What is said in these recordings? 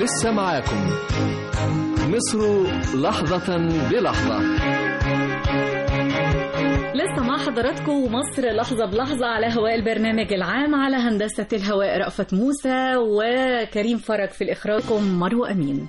لسه معاكم مصر لحظة بلحظة لسه مع حضراتكم مصر لحظة بلحظة على هواء البرنامج العام على هندسة الهواء رأفت موسى وكريم فرج في الإخراجكم مروة أمين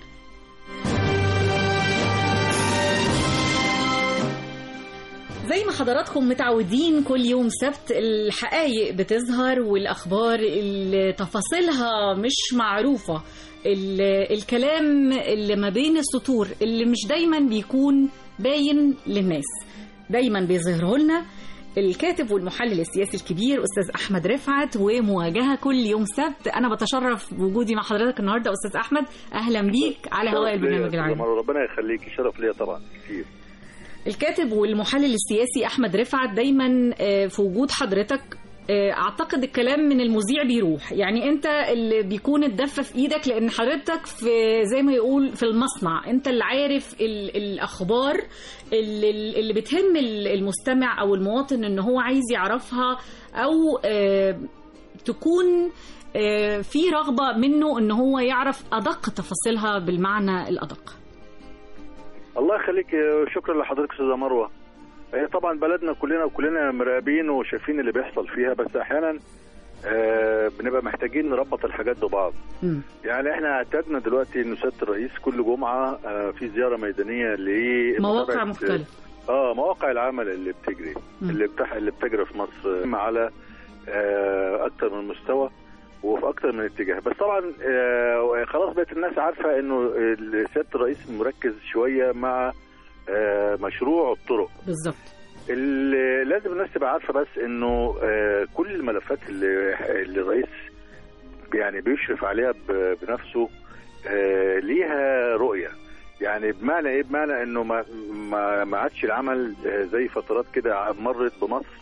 زي ما حضراتكم متعودين كل يوم سبت الحقائق بتظهر والأخبار اللي تفاصيلها مش معروفة ال- الكلام اللي ما بين السطور اللي مش دايما بيكون باين للناس دايما بيظهره لنا الكاتب والمحلل السياسي الكبير استاذ احمد رفعت ومواجهه كل يوم سبت انا بتشرف بوجودي مع حضرتك النهارده استاذ احمد اهلا بيك على هواء البرنامج العام ربنا يخليك شرف ليا طبعا كتير الكاتب والمحلل السياسي احمد رفعت دايما آه، في وجود حضرتك آه، اعتقد الكلام من المذيع بيروح يعني انت اللي بيكون الدفه في ايدك لان حضرتك في زي ما يقول في المصنع انت اللي عارف ال- الاخبار اللي, اللي بتهم ال- المستمع او المواطن ان هو عايز يعرفها او آه، تكون آه، في رغبه منه ان هو يعرف ادق تفاصيلها بالمعنى الادق الله يخليك شكرا لحضرتك استاذه مروه هي طبعا بلدنا كلنا وكلنا مراقبين وشايفين اللي بيحصل فيها بس احيانا آه، بنبقى محتاجين نربط الحاجات ببعض مم. يعني احنا اعتدنا دلوقتي ان سياده الرئيس كل جمعه آه، في زياره ميدانيه ل مواقع مختلفه اه مواقع العمل اللي بتجري مم. اللي بتح... اللي بتجري في مصر على آه، اكتر من مستوى وفي اكتر من اتجاه بس طبعا آه، خلاص بقت الناس عارفه انه ال- سياده الرئيس مركز شويه مع آه، مشروع الطرق بالظبط اللي لازم الناس تبقى عارفه بس انه آه، كل الملفات اللي اللي الرئيس يعني بيشرف عليها ب- بنفسه آه، ليها رؤيه يعني بمعنى ايه بمعنى انه ما ما ما عادش العمل آه، زي فترات كده مرت بمصر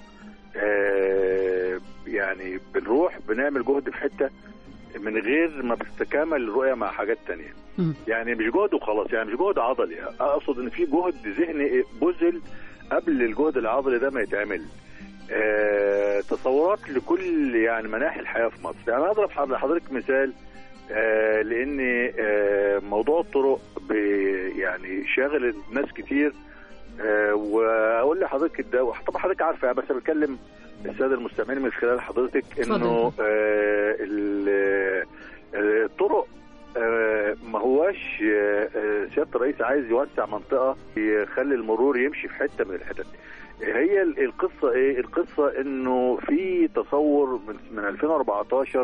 آه، يعني بنروح بنعمل جهد في حته من غير ما بتتكامل الرؤيه مع حاجات تانية مم. يعني مش جهد وخلاص يعني مش جهد عضلي اقصد ان في جهد ذهني بذل قبل الجهد العضلي ده ما يتعمل آه تصورات لكل يعني مناحي الحياه في مصر يعني اضرب حض- لحضرتك مثال آه لان آه موضوع الطرق بي- يعني شاغل الناس كتير آه واقول لحضرتك ده طبعا حضرتك عارفه يعني بس أنا بتكلم الساده المستمعين من خلال حضرتك انه اتفضل. آه ال- آه، الطرق آه، ما هواش آه، آه، سياده الرئيس عايز يوسع منطقه يخلي المرور يمشي في حته من الحتت هي ال- القصه ايه القصه انه في تصور من من 2014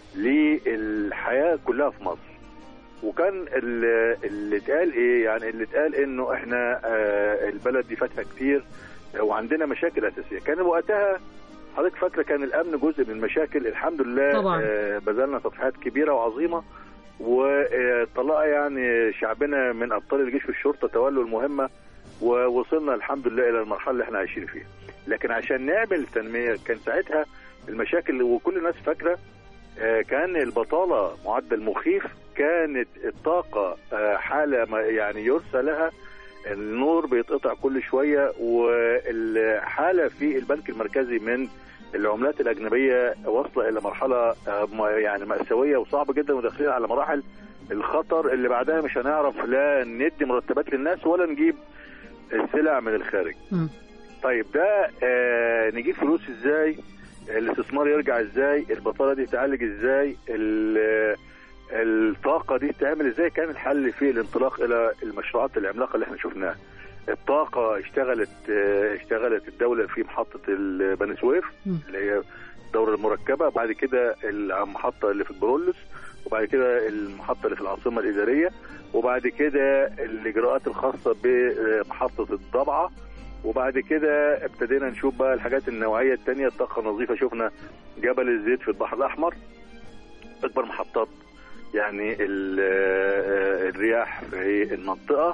للحياه كلها في مصر وكان ال- اللي اتقال ايه يعني اللي اتقال انه احنا آه، البلد دي فاتحه كتير آه، وعندنا مشاكل اساسيه كان وقتها حضرتك فاكره كان الامن جزء من المشاكل الحمد لله طبعا. آه، بذلنا تضحيات كبيره وعظيمه وطلع يعني شعبنا من ابطال الجيش والشرطه تولوا المهمه ووصلنا الحمد لله الى المرحله اللي احنا عايشين فيها لكن عشان نعمل تنميه كان ساعتها المشاكل وكل الناس فاكره آه، كان البطاله معدل مخيف كانت الطاقه آه، حاله ما- يعني يرسى لها النور بيتقطع كل شويه والحاله في البنك المركزي من العملات الاجنبيه واصله الى مرحله آه، ما- يعني ماساويه وصعبه جدا وداخلين على مراحل الخطر اللي بعدها مش هنعرف لا ندي مرتبات للناس ولا نجيب السلع من الخارج. مم. طيب ده آه نجيب فلوس ازاي؟ الاستثمار يرجع ازاي؟ البطاله دي تعالج ازاي؟ ال- الطاقه دي تعمل ازاي؟ كان الحل في الانطلاق الى المشروعات العملاقه اللي احنا شفناها. الطاقه اشتغلت آه اشتغلت الدوله في محطه ال- بني سويف مم. اللي هي الدوره المركبه وبعد كده المحطه اللي في البرولس وبعد كده المحطه اللي في العاصمه الاداريه وبعد كده الاجراءات الخاصه بمحطه الضبعه وبعد كده ابتدينا نشوف بقى الحاجات النوعيه الثانيه الطاقه النظيفه شفنا جبل الزيت في البحر الاحمر اكبر محطات يعني ال- آه، الرياح في المنطقه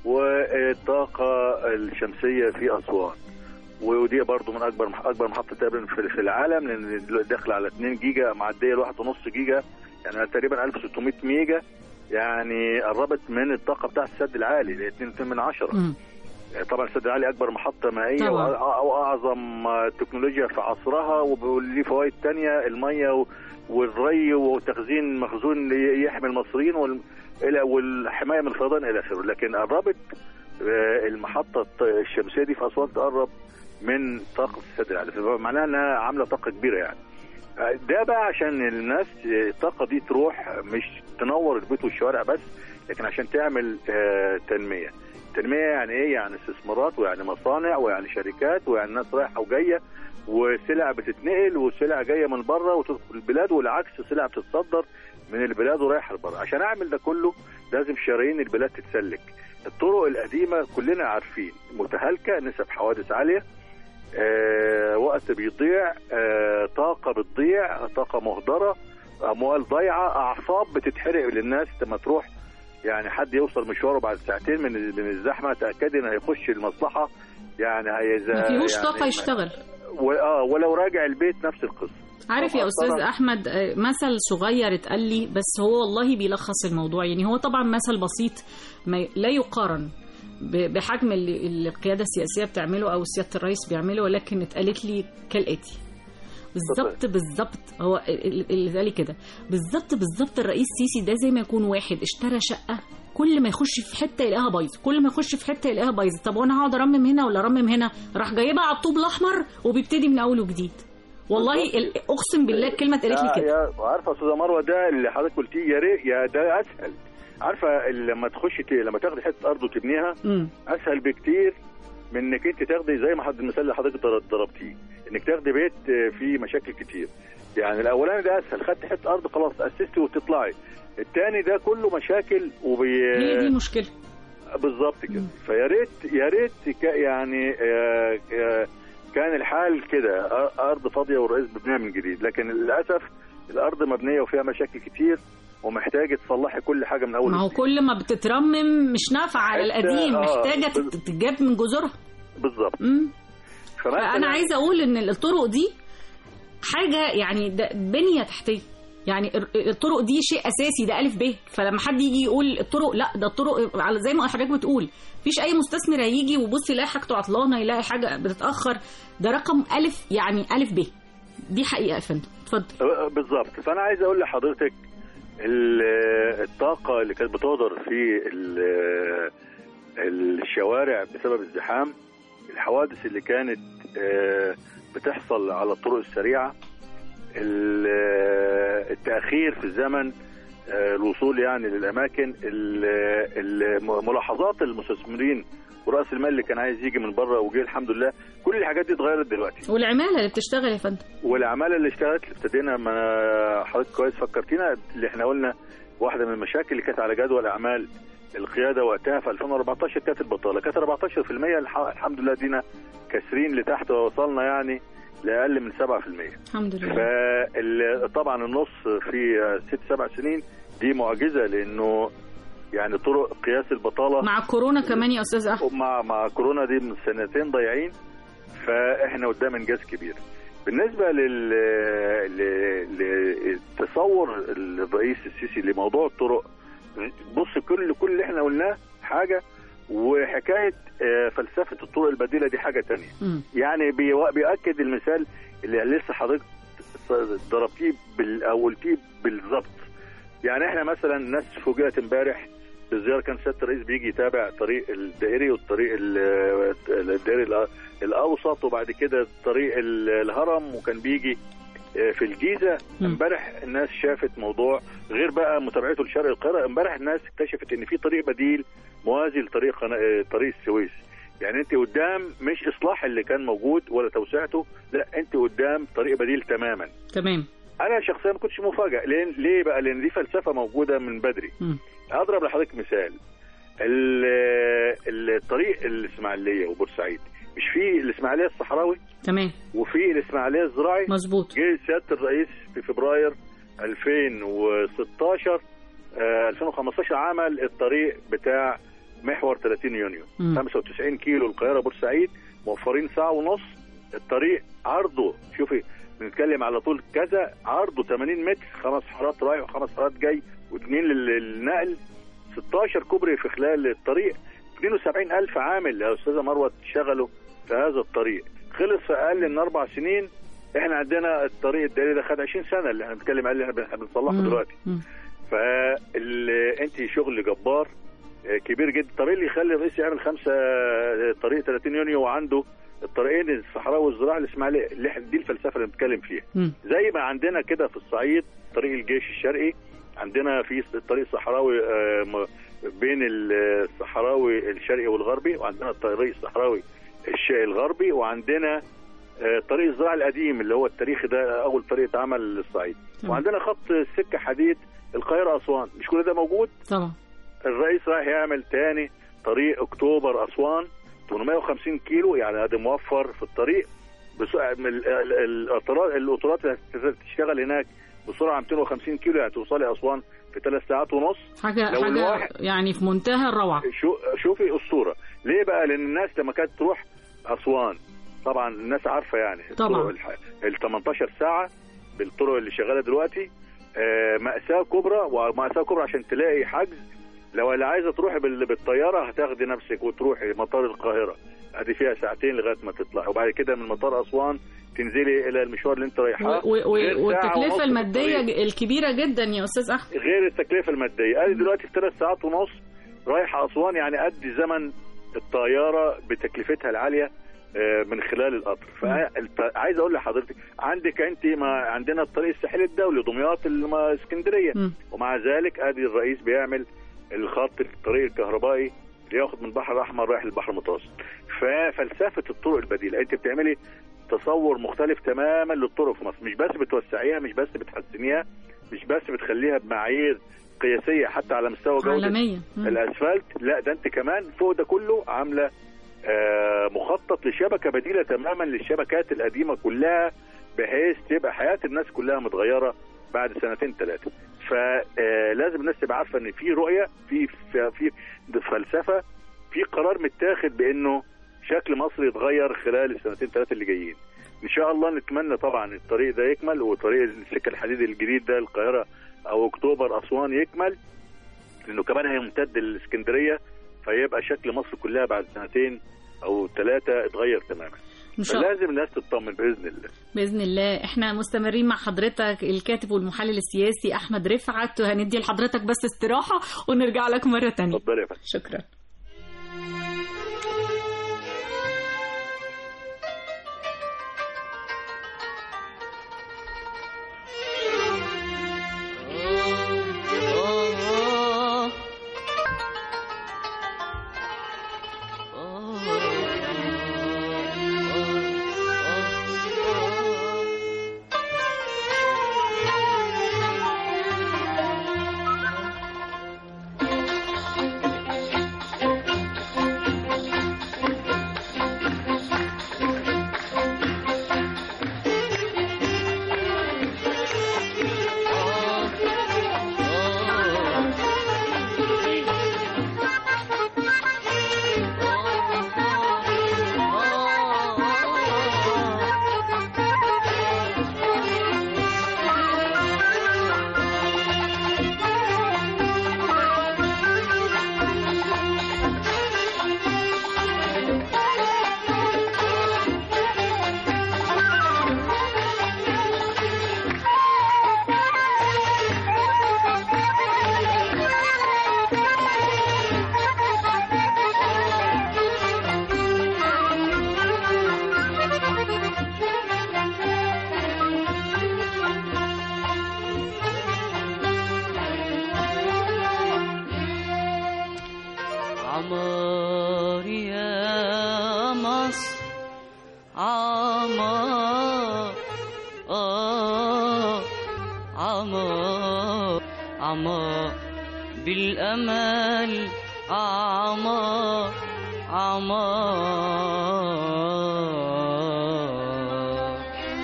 والطاقه الشمسيه في اسوان ودي برضو من اكبر اكبر محطه تقريبا في في العالم لان دلوقتي داخله على 2 جيجا معديه ل 1.5 جيجا يعني تقريبا 1600 ميجا يعني قربت من الطاقه بتاعت السد العالي اللي هي 2 من 10 مم. طبعا السد العالي اكبر محطه مائيه طبعاً. وأ- او اعظم تكنولوجيا في عصرها وليه فوائد تانية الميه و- والري وتخزين مخزون ي- يحمي المصريين وال- إلى- والحمايه من الفيضان الى اخره لكن قربت آه، المحطه الشمسيه دي في اسوان تقرب من طاقه السد العالي فمعناها انها عامله طاقه كبيره يعني آه، ده بقى عشان الناس آه، الطاقه دي تروح مش تنور البيوت والشوارع بس لكن عشان تعمل آه، تنميه تنميه يعني ايه يعني استثمارات ويعني مصانع ويعني شركات ويعني ناس رايحه وجايه وسلع بتتنقل وسلع جايه من بره وتدخل البلاد والعكس سلع بتتصدر من البلاد ورايحه لبره عشان اعمل ده كله لازم شرايين البلاد تتسلك الطرق القديمه كلنا عارفين متهالكه نسب حوادث عاليه آه وقت بيضيع آه طاقه بتضيع طاقه مهدره اموال ضايعه اعصاب بتتحرق للناس لما تروح يعني حد يوصل مشواره بعد ساعتين من من الزحمه تاكد ان هيخش المصلحه يعني هيز ما فيهوش يعني طاقه يشتغل و- اه ولو راجع البيت نفس القصه عارف يا طبعاً. استاذ احمد آه، مثل صغير اتقال لي بس هو والله بيلخص الموضوع يعني هو طبعا مثل بسيط ما ي- لا يقارن ب- بحجم اللي اللي القياده السياسيه بتعمله او سياده الرئيس بيعمله ولكن اتقالت لي كالاتي بالظبط بالظبط هو ال- اللي قال لي كده بالظبط بالظبط الرئيس سيسي ده زي ما يكون واحد اشترى شقه كل ما يخش في حته يلاقيها بايظه كل ما يخش في حته يلاقيها بايظه طب وانا هقعد ارمم هنا ولا ارمم هنا راح جايبها على الطوب الاحمر وبيبتدي من اول وجديد والله ال- اقسم بالله الكلمه اتقالت لي يا- كده يا- عارفه يا استاذه مروه ده اللي حضرتك قلتيه يا ريت يا ده اسهل عارفه ال- لما تخشي ت- لما تاخدي حته ارض وتبنيها امم اسهل بكتير من انك انت تاخدي زي ما حد المثال اللي حضرتك ضر- ضربتيه انك تاخدي بيت آه، فيه مشاكل كتير يعني الاولاني ده اسهل خدت حته ارض خلاص اسستي وتطلعي الثاني ده كله مشاكل وبي هي دي المشكله بالظبط كده مم. فيا ريت يا ريت ك- يعني آه، آه، كان الحال كده أ- ارض فاضيه والرئيس بيبنيها من جديد لكن للاسف الارض مبنيه وفيها مشاكل كتير ومحتاجه تصلحي كل حاجه من اول ما هو وجديد. كل ما بتترمم مش نافعه على حتى- القديم آه، محتاجه بال- تت- تتجاب من جذورها بالظبط امم فمثلا فانا عايزه اقول ان الطرق دي حاجه يعني ده بنيه تحتيه يعني ال- الطرق دي شيء اساسي ده الف ب فلما حد يجي يقول الطرق لا ده الطرق على زي ما حضرتك بتقول مفيش اي مستثمر هيجي ويبص يلاقي حاجته عطلانه يلاقي حاجه بتتاخر ده رقم الف يعني الف ب دي حقيقه يا فندم اتفضل آه، بالظبط فانا عايز اقول لحضرتك ال- الطاقه اللي كانت بتهدر في ال- الشوارع بسبب الزحام الحوادث اللي كانت آه، بتحصل على الطرق السريعه ال- التاخير في الزمن آه، الوصول يعني للاماكن ال- ال- ملاحظات المستثمرين ورأس المال اللي كان عايز يجي من بره وجه الحمد لله كل الحاجات دي اتغيرت دلوقتي والعماله اللي بتشتغل يا فندم والاعمال اللي اشتغلت اللي ابتدينا ما حضرتك كويس فكرتينا اللي احنا قلنا واحده من المشاكل اللي كانت على جدول اعمال القياده وقتها في 2014 كانت البطاله كانت 14% الح- الحمد لله دينا كاسرين لتحت ووصلنا يعني لاقل من 7% الحمد لله فطبعا النص في ست سبع سنين دي معجزه لانه يعني طرق قياس البطاله مع الكورونا كمان يا استاذ احمد مع مع كورونا دي من سنتين ضايعين فاحنا قدام انجاز كبير بالنسبه لل ل- لتصور الرئيس السيسي لموضوع الطرق بص كل كل اللي احنا قلناه حاجه وحكايه آه، فلسفه الطرق البديله دي حاجه تانية مم. يعني بيو- بيؤكد المثال اللي لسه حضرتك ضربتيه بال او قلتيه بالظبط يعني احنا مثلا ناس فوجئت امبارح بزياره كان سياده الرئيس بيجي يتابع طريق الدائري والطريق ال- الدائري الأ- الاوسط وبعد كده طريق ال- الهرم وكان بيجي آه، في الجيزه مم. امبارح الناس شافت موضوع غير بقى متابعته لشرق القاهره امبارح الناس اكتشفت ان في طريق بديل موازي لطريق قنا- آه، طريق السويس يعني انت قدام مش اصلاح اللي كان موجود ولا توسعته لا انت قدام طريق بديل تماما تمام انا شخصيا ما كنتش مفاجئ ليه ليه بقى لان دي فلسفه موجوده من بدري مم. اضرب لحضرتك مثال ال- الطريق الاسماعيليه وبورسعيد مش في الاسماعيليه الصحراوي تمام وفي الاسماعيليه الزراعي مظبوط جه سياده الرئيس في فبراير 2016 آه 2015 عمل الطريق بتاع محور 30 يونيو مم. 95 كيلو القاهره بورسعيد موفرين ساعه ونص الطريق عرضه شوفي بنتكلم على طول كذا عرضه 80 متر خمس حارات رايح وخمس حارات جاي واثنين لل- للنقل 16 كوبري في خلال الطريق 72 ألف عامل يا أستاذة مروة اشتغلوا في هذا الطريق خلص في أقل من أربع سنين احنا عندنا الطريق الدائري ده خد 20 سنة اللي احنا بنتكلم عليه اللي احنا بنصلحه مم. دلوقتي مم. فانت شغل جبار آه، كبير جدا طب ايه اللي يخلي الرئيس يعمل خمسه آه، طريق 30 يونيو وعنده الطريقين الصحراوي والزراعي الاسماعيليه اللي احنا دي الفلسفه اللي بنتكلم فيها مم. زي ما عندنا كده في الصعيد طريق الجيش الشرقي عندنا في الطريق الصحراوي آه، م- بين الصحراوي الشرقي والغربي وعندنا الطريق الصحراوي الشرقي الغربي وعندنا آه، طريق الزراعي القديم اللي هو التاريخي ده اول طريق اتعمل للصعيد تمام. وعندنا خط سكه حديد القاهره اسوان مش كل ده موجود طبعا الرئيس رايح يعمل تاني طريق اكتوبر اسوان 850 كيلو يعني هذا موفر في الطريق بس من ال- ال- القطارات القطارات اللي هتشتغل هناك بسرعه 250 كيلو يعني توصلي اسوان في ثلاث ساعات ونص حاجة لو حاجة الواحد- يعني في منتهى الروعة شو شوفي اسطوره ليه بقى لان الناس لما كانت تروح اسوان طبعا الناس عارفه يعني طبعا. ال 18 ساعه بالطرق اللي شغاله دلوقتي آه، مأساة كبرى ومأساة كبرى عشان تلاقي حجز لو اللي عايزه تروحي بال- بالطياره هتاخدي نفسك وتروحي مطار القاهره ادي فيها ساعتين لغايه ما تطلعي وبعد كده من مطار اسوان تنزلي الى المشوار اللي انت رايحاه و- و- غير ساعة ونص والتكلفة في المادية الطريق. الكبيرة جدا يا أستاذ أحمد غير التكلفه الماديه ادي دلوقتي في ثلاث ساعات ونص رايحه اسوان يعني قد زمن الطياره بتكلفتها العاليه آه، من خلال القطر فعايز اقول لحضرتك عندك انت ما عندنا الطريق الساحلي الدولي دمياط الم- اسكندريه مم. ومع ذلك ادي الرئيس بيعمل الخط الطريق الكهربائي اللي ياخد من البحر الاحمر رايح للبحر المتوسط ففلسفه الطرق البديله انت بتعملي تصور مختلف تماما للطرق في مصر مش بس بتوسعيها مش بس بتحسنيها مش بس بتخليها بمعايير قياسيه حتى على مستوى جوده عالمية مم. الاسفلت لا ده انت كمان فوق ده كله عامله آه، مخطط لشبكه بديله تماما للشبكات القديمه كلها بحيث تبقى حياه الناس كلها متغيره بعد سنتين ثلاثه فلازم الناس تبقى عارفه ان في رؤيه في في في فلسفه في قرار متاخد بانه شكل مصر يتغير خلال السنتين ثلاثه اللي جايين ان شاء الله نتمنى طبعا الطريق ده يكمل وطريق السكه الحديد الجديد ده القاهره او اكتوبر اسوان يكمل لانه كمان هيمتد للاسكندريه فيبقى شكل مصر كلها بعد سنتين او ثلاثه اتغير تماما إن شاء الله فلازم الناس تطمن باذن الله بإذن الله احنا مستمرين مع حضرتك الكاتب والمحلل السياسي أحمد رفعت وهندي لحضرتك بس استراحة ونرجع لك مرة تانية اتفضل يا فندم شكرا عمار يا مصر عمار آه عمار عمار بالأمل عمار عمار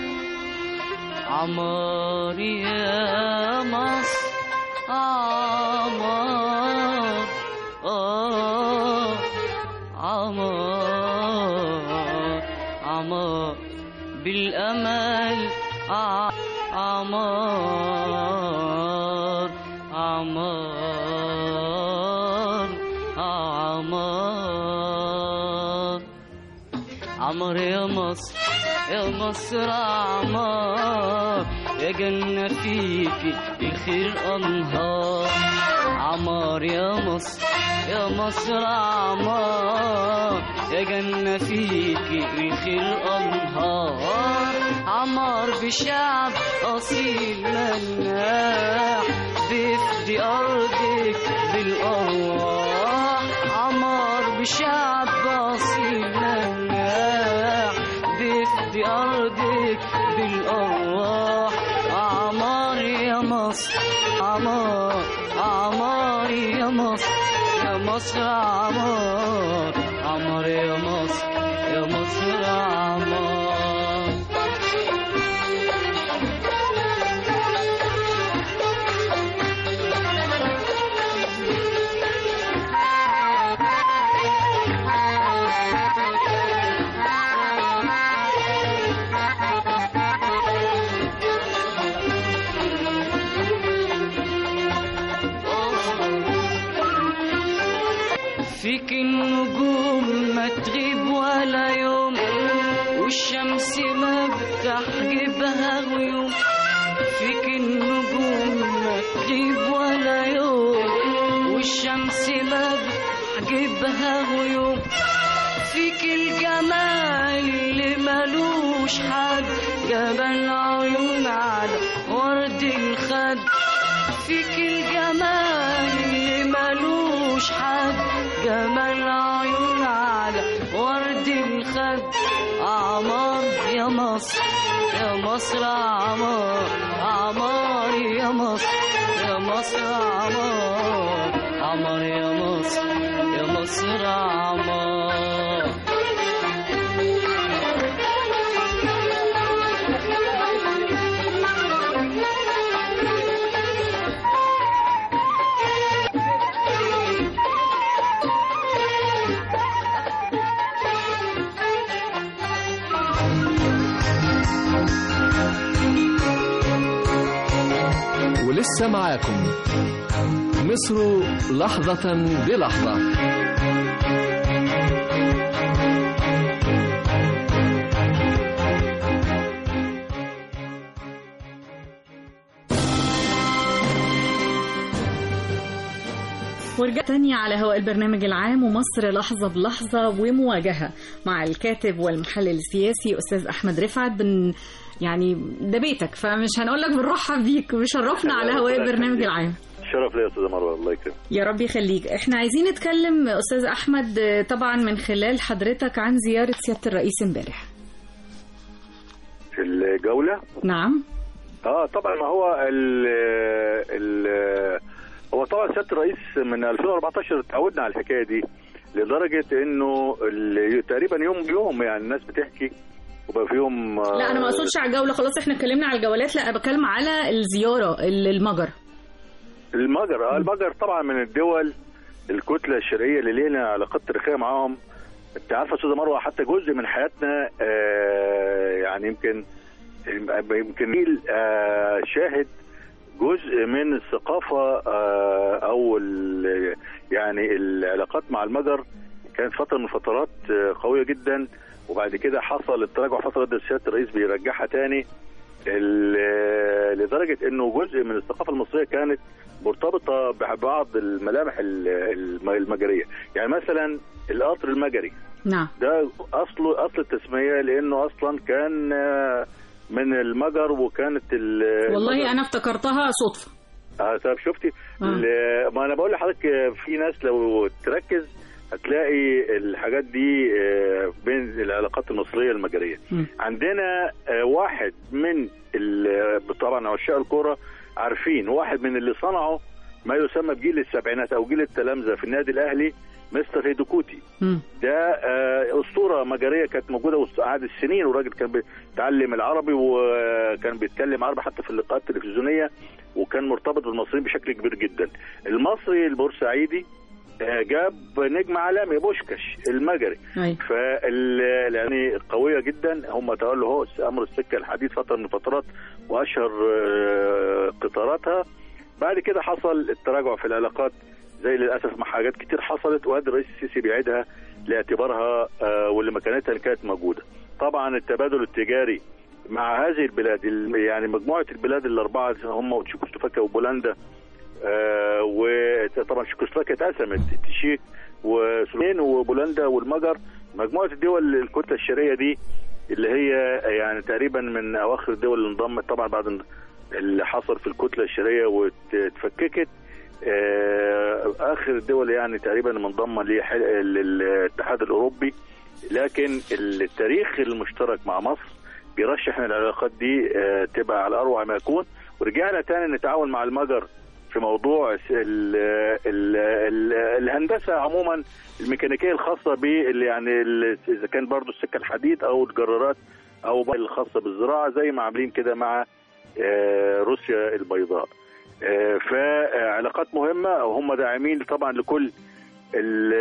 عمار يا مصر عمار آه عمار عمار بالأمل ع- عمار عمار عمار عمر يا مصر يا مصر عمار يا جنة فيكي الخير أنهار عمار يا مصر يا مصر عمار يا جنة فيكي الخير أنهار عمار بشعب أصيل مناح بيفدي أرضك بالأرواح عمار بشعب أصيل مناح بيفدي أرضك بالأرواح عمار يا مصر عمار عمار يا مصر يا مصر عمار عمار يا مصر يا مصر عمار فيك النجوم ما تغيب ولا يوم والشمس ما بتحجبها غيوم فيك النجوم ما تغيب ولا يوم والشمس ما بتحجبها غيوم فيك الجمال اللي ملوش حد جبل عيون على ورد الخد فيك الجمال اللي ملوش حد جمال عيون على ورد الخد عمار يا مصر يا مصر عمار عمار يا مصر يا مصر عمار عمار يا مصر يا مصر عمار ولسه معاكم مصر لحظة بلحظة ورجع تانية على هواء البرنامج العام ومصر لحظة بلحظة ومواجهة مع الكاتب والمحلل السياسي أستاذ أحمد رفعت بن يعني ده بيتك فمش هنقول لك بنرحب بيك وشرفنا على هواء البرنامج العام شرف لي يا استاذه مروه الله يكرمك يا رب يخليك احنا عايزين نتكلم أستاذ أحمد آه، طبعا من خلال حضرتك عن زيارة سيادة الرئيس امبارح في الجوله نعم اه طبعا ما هو ال ال هو طبعا سياده الرئيس من 2014 اتعودنا على الحكايه دي لدرجه انه ال- تقريبا يوم بيوم يعني الناس بتحكي وبقى فيهم آه، لا انا ما اقصدش على الجوله خلاص احنا اتكلمنا على الجولات لا انا بتكلم على الزياره ال- المجر المجر اه المجر طبعا من الدول الكتله الشرقيه اللي لينا علاقات تاريخيه معاهم انت عارفه يا استاذه مروه حتى جزء من حياتنا آه يعني يمكن يمكن جيل آه شاهد جزء من الثقافه آه او ال- يعني العلاقات مع المجر كانت فتره من الفترات آه، قويه جدا وبعد كده حصل التراجع فتره ده سياده الرئيس بيرجعها تاني ال- لدرجه انه جزء من الثقافه المصريه كانت مرتبطه ببعض الملامح ال- الم- المجريه يعني مثلا القطر المجري نعم ده اصله اصل التسميه لانه اصلا كان آه، من المجر وكانت ال- والله المجر- انا افتكرتها صدفه اه طب شفتي آه. ال- ما انا بقول لحضرتك آه، في ناس لو تركز هتلاقي الحاجات دي آه، بين العلاقات المصريه المجريه مم. عندنا آه، واحد من ال- طبعا عشاق الكوره عارفين واحد من اللي صنعوا ما يسمى بجيل السبعينات او جيل التلامذه في النادي الاهلي مستر هيدوكوتي مم. ده آه، اسطوره مجريه كانت موجوده وسط قعد السنين وراجل كان بيتعلم العربي وكان بيتكلم عربي حتى في اللقاءات التلفزيونيه وكان مرتبط بالمصريين بشكل كبير جدا المصري البورسعيدي آه، جاب نجم عالمي بوشكاش المجري أيوة. فال يعني قويه جدا هم تولوا هو امر السكه الحديد فتره من الفترات واشهر آه، قطاراتها بعد كده حصل التراجع في العلاقات زي للاسف ما حاجات كتير حصلت وادي الرئيس السيسي بيعيدها لاعتبارها آه، ولمكانتها اللي كانت موجوده. طبعا التبادل التجاري مع هذه البلاد ال- يعني مجموعه البلاد الاربعه هم تشيكوسلوفاكيا وبولندا آه، وطبعا تشيكوسلوفاكيا اتقسمت التشيك وسلوفين وبولندا والمجر مجموعه الدول الكتله الشرقيه دي اللي هي يعني تقريبا من اواخر الدول اللي انضمت طبعا بعد اللي حصل في الكتله الشرقيه واتفككت آه، اخر الدول يعني تقريبا منضمه لح- للاتحاد الاوروبي لكن التاريخ المشترك مع مصر بيرشح ان العلاقات دي آه، تبقى على اروع ما يكون ورجعنا تاني نتعاون مع المجر في موضوع ال ال ال الهندسه عموما الميكانيكيه الخاصه بال يعني ال- اذا كان برضو السكه الحديد او الجرارات او بقى الخاصه بالزراعه زي ما عاملين كده مع آه، روسيا البيضاء آه، فعلاقات مهمه وهم داعمين طبعا لكل ال-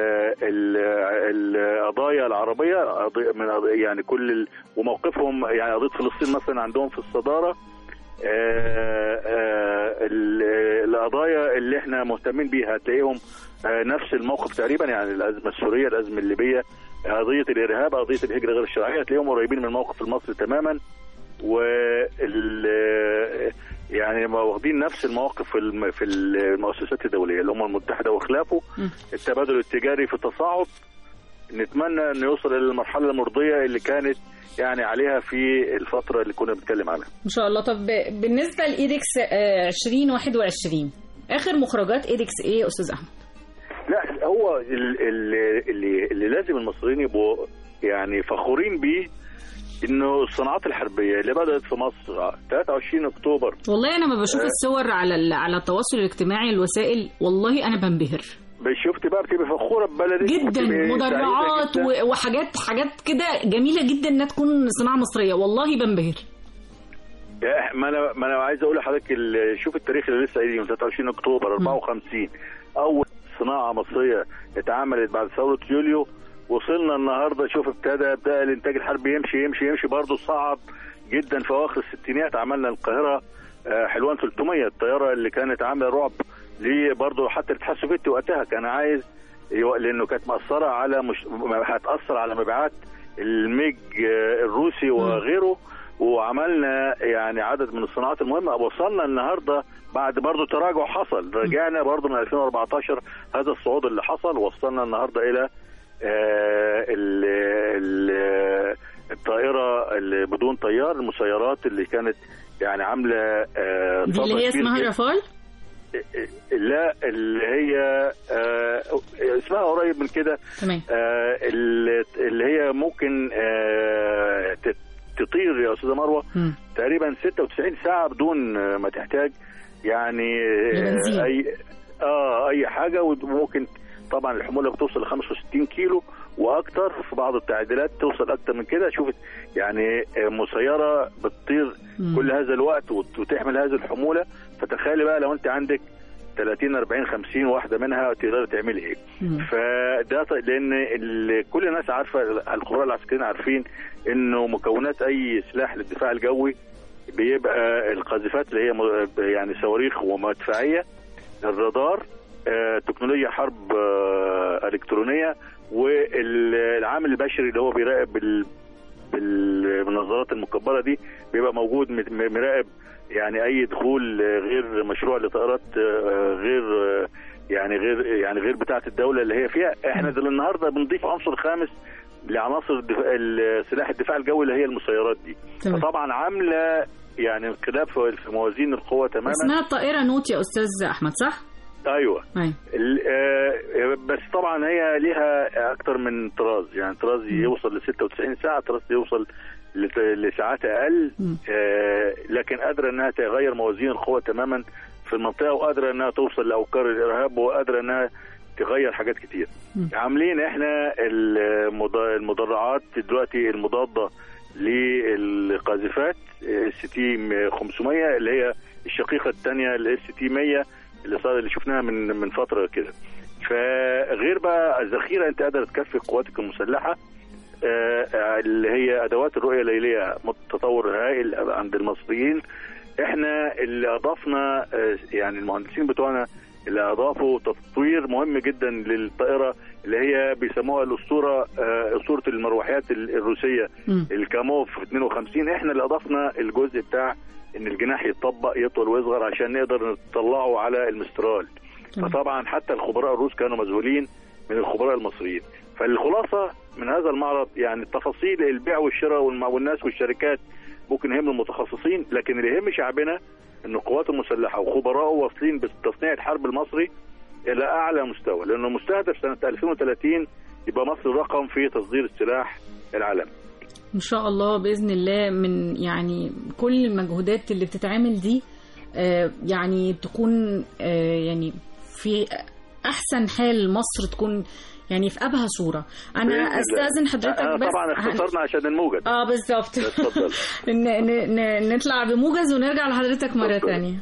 ال- القضايا العربيه قضية- من قضية- يعني كل ال- وموقفهم يعني قضيه فلسطين مثلا عندهم في الصداره آه، آه، ال- القضايا اللي احنا مهتمين بيها هتلاقيهم آه، نفس الموقف تقريبا يعني الازمه السوريه الازمه الليبيه قضيه الارهاب قضيه الهجره غير الشرعيه هتلاقيهم قريبين من الموقف المصري تماما وال يعني ما واخدين نفس المواقف في الم- في المؤسسات الدوليه الامم المتحده وخلافه مم. التبادل التجاري في تصاعد نتمنى انه يوصل الى المرحله المرضيه اللي كانت يعني عليها في الفتره اللي كنا بنتكلم عنها ان شاء الله طب بالنسبه لايدكس آه، 2021 اخر مخرجات ايدكس ايه يا استاذ احمد لا هو ال- ال- اللي اللي لازم المصريين يبقوا يعني فخورين بيه انه الصناعات الحربيه اللي بدات في مصر 23 اكتوبر والله انا ما بشوف آه. الصور على ال- على التواصل الاجتماعي الوسائل والله انا بنبهر شفت بقى بتبقى فخوره ببلدك جدا وبتبقى مدرعات سعيدة جداً. و- وحاجات حاجات كده جميله جدا انها تكون صناعه مصريه والله بنبهر يا- ما انا ما انا عايز اقول لحضرتك ال- شوف التاريخ اللي لسه قايل يوم 23 اكتوبر 54 اول صناعه مصريه اتعملت بعد ثوره يوليو وصلنا النهارده شوف ابتدى ابتدى الانتاج الحربي يمشي يمشي يمشي برضه صعد جدا في اواخر الستينات عملنا القاهره آه، حلوان 300 الطياره اللي كانت عامله رعب ليه برضه حتى الاتحاد السوفيتي وقتها كان عايز يو- لانه كانت مأثره على مش هتأثر على مبيعات الميج آه، الروسي وغيره وعملنا يعني عدد من الصناعات المهمه وصلنا النهارده بعد برضه تراجع حصل رجعنا برضه من 2014 هذا الصعود اللي حصل وصلنا النهارده الى آه، ال- ال- الطائره اللي بدون طيار المسيرات اللي كانت يعني عامله آه، دي صدى اللي هي كبير اسمها جداً. رافال لا اللي هي آه، اسمها قريب من كده تمام آه، اللي اللي هي ممكن آه، تت- تطير يا استاذه مروه مم. تقريبا 96 ساعه بدون آه، ما تحتاج يعني لبنزين. آه، اي اه اي حاجه وممكن طبعا الحموله بتوصل ل 65 كيلو واكتر في بعض التعديلات توصل اكتر من كده شوف يعني آه، مسيره بتطير مم. كل هذا الوقت وت- وتحمل هذه الحموله فتخيلي بقى لو انت عندك 30 40 50 واحده منها تقدر تعملي ايه مم. فده ط- لان ال- كل الناس عارفه القراء العسكريين عارفين انه مكونات اي سلاح للدفاع الجوي بيبقى القاذفات اللي هي م- يعني صواريخ ومدفعيه الرادار آه، تكنولوجيا حرب آه، الكترونيه والعامل البشري اللي هو بيراقب بال- بالنظارات المكبره دي بيبقى موجود مت- مراقب يعني اي دخول آه، غير مشروع لطائرات آه، غير آه، يعني غير يعني غير بتاعه الدوله اللي هي فيها احنا دل النهارده بنضيف عنصر خامس لعناصر الدفاع سلاح الدفاع الجوي اللي هي المسيرات دي تمام. فطبعا عامله يعني انقلاب في في موازين القوه تماما اسمها الطائره نوت يا استاذ احمد صح؟ ايوه ايوه ال- آه، بس طبعا هي ليها اكتر من طراز يعني طراز يوصل ل 96 ساعه طراز يوصل لت- لساعات اقل مم. آه، لكن قادره انها تغير موازين القوه تماما في المنطقه وقادره انها توصل لاوكار الارهاب وقادره انها تغير حاجات كتير مم. عاملين احنا المض- المدرعات دلوقتي المضاده للقاذفات اس تي 500 اللي هي الشقيقه الثانيه الاس تي 100 اللي صار اللي شفناها من من فتره كده فغير بقى الذخيره انت قادر تكفي قواتك المسلحه آه، آه، اللي هي ادوات الرؤيه الليليه تطور هائل عند المصريين احنا اللي اضفنا آه، يعني المهندسين بتوعنا اللي اضافوا تطوير مهم جدا للطائره اللي هي بيسموها الاسطوره آه، اسطوره المروحيات ال- الروسيه مم. الكاموف 52 احنا اللي اضفنا الجزء بتاع ان الجناح يتطبق يطول ويصغر عشان نقدر نطلعه على المسترال تمام. فطبعا حتى الخبراء الروس كانوا مذهولين من الخبراء المصريين فالخلاصه من هذا المعرض يعني التفاصيل البيع والشراء والم- والناس والشركات ممكن يهم المتخصصين لكن اللي يهم شعبنا ان القوات المسلحه وخبراءه واصلين بتصنيع الحرب المصري الى اعلى مستوى لانه مستهدف سنه 2030 يبقى مصر رقم في تصدير السلاح العالمي ان شاء الله باذن الله من يعني كل المجهودات اللي بتتعمل دي آه، يعني تكون آه، يعني في احسن حال مصر تكون يعني في ابهى صوره بإذن انا الله. استاذن حضرتك آه، بس طبعا هن- اختصرنا عشان الموجز اه بالظبط اتفضل. ن- ن- ن- نطلع بموجز ونرجع لحضرتك مره اتفضل. ثانيه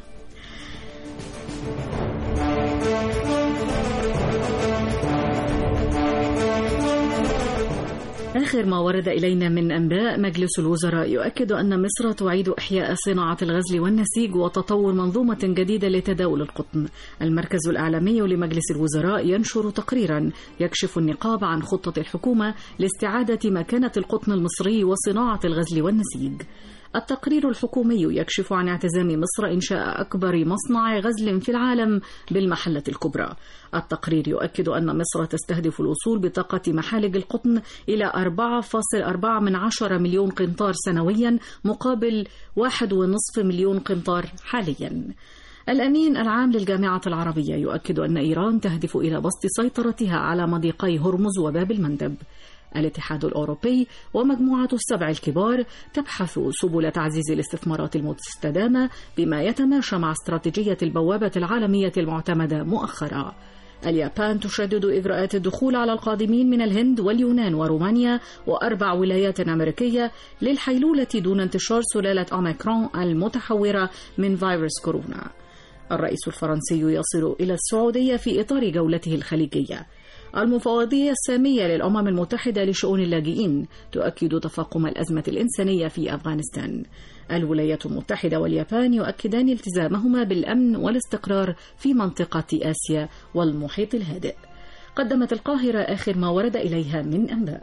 آخر ما ورد إلينا من أنباء مجلس الوزراء يؤكد أن مصر تعيد إحياء صناعة الغزل والنسيج وتطور منظومة جديدة لتداول القطن. المركز الإعلامي لمجلس الوزراء ينشر تقريرا يكشف النقاب عن خطة الحكومة لاستعادة مكانة القطن المصري وصناعة الغزل والنسيج. التقرير الحكومي يكشف عن اعتزام مصر إنشاء أكبر مصنع غزل في العالم بالمحلة الكبرى. التقرير يؤكد أن مصر تستهدف الوصول بطاقة محالج القطن إلى 4.4 من عشر مليون قنطار سنويا مقابل 1.5 مليون قنطار حاليا. الأمين العام للجامعة العربية يؤكد أن إيران تهدف إلى بسط سيطرتها على مضيقي هرمز وباب المندب. الاتحاد الأوروبي ومجموعة السبع الكبار تبحث سبل تعزيز الاستثمارات المستدامة بما يتماشى مع استراتيجية البوابة العالمية المعتمدة مؤخرا. اليابان تشدد إجراءات الدخول على القادمين من الهند واليونان ورومانيا وأربع ولايات أمريكية للحيلولة دون انتشار سلالة أوميكرون المتحورة من فيروس كورونا. الرئيس الفرنسي يصل إلى السعودية في إطار جولته الخليجية. المفوضية السامية للأمم المتحدة لشؤون اللاجئين تؤكد تفاقم الأزمة الإنسانية في أفغانستان. الولايات المتحدة واليابان يؤكدان التزامهما بالأمن والاستقرار في منطقة آسيا والمحيط الهادئ. قدمت القاهرة آخر ما ورد إليها من أنباء.